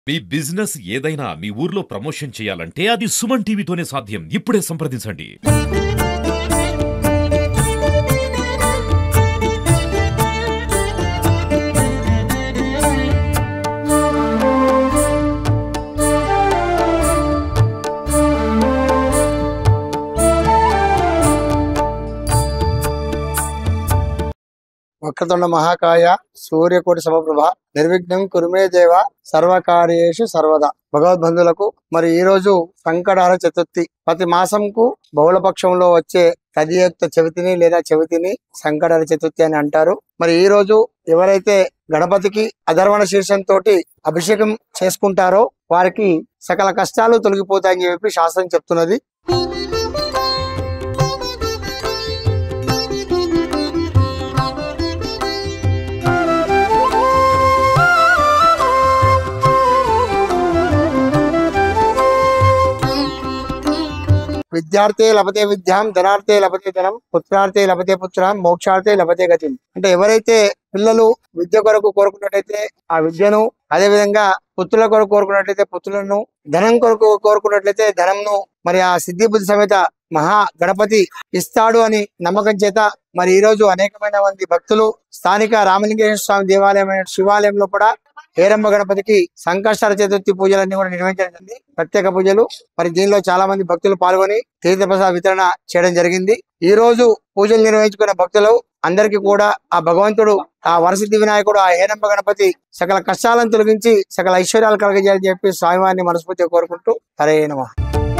మీ business ఏదైనా మీ ఊర్లో promotion చేయాలంటే అది సుమన్ టీవీతోనే సాధ్యం ఇప్పుడే సంప్రదించండి వక్రతుండ మహాకాయ సూర్యకోటి సమప్రభ నిర్విఘ్నం కురుమే దేవ సర్వకార్యేషు సర్వదా భగవద్బంధులకు మరి ఈ రోజు సంకటహర చతుర్థి ప్రతి మాసంకు బహుళపక్షంలో వచ్చే తదియుక్త చవితిని లేదా చవితిని సంకటహర చతుర్థి అని అంటారు మరి ఈ రోజు ఎవరైతే గణపతికి అధర్వణ శీర్షంతో అభిషేకం చేసుకుంటారో వారికి సకల కష్టాలు తొలగిపోతాయని చెప్పి శాస్త్రం చెప్తున్నది విద్యార్థే లభతే విద్యాం ధనార్థే లభతే ధనం పుత్రార్థే లభతే పుత్రం మోక్షార్థే లభతే గతిం అంటే ఎవరైతే పిల్లలు విద్య కొరకు కోరుకున్నట్టయితే ఆ విద్యను అదే విధంగా పుత్రుల కొరకు కోరుకున్నట్లయితే పుత్రులను ధనం కొరకు కోరుకున్నట్లయితే ధనంను మరి ఆ సిద్ధి బుద్ధి సమేత మహా గణపతి ఇస్తాడు అని నమ్మకం చేత మరి ఈ రోజు అనేకమైన మంది భక్తులు స్థానిక రామలింగేశ్వర స్వామి దేవాలయం శివాలయంలో కూడా హేరంబ గణపతికి సంకష్టర చతుర్థి పూజలన్నీ కూడా నిర్వహించడం జరిగింది ప్రత్యేక పూజలు మరి దీనిలో చాలా మంది భక్తులు పాల్గొని తీర్థప్రసాద వితరణ చేయడం జరిగింది ఈ రోజు పూజలు నిర్వహించుకున్న భక్తులు అందరికీ కూడా ఆ భగవంతుడు ఆ వరసిద్ధి వినాయకుడు ఆ హేరంబ గణపతి సకల కష్టాలను తొలగించి సకల ఐశ్వర్యాలు కలగజేయాలని చెప్పి స్వామివారిని మనస్ఫూర్తిగా కోరుకుంటూ హరే నమః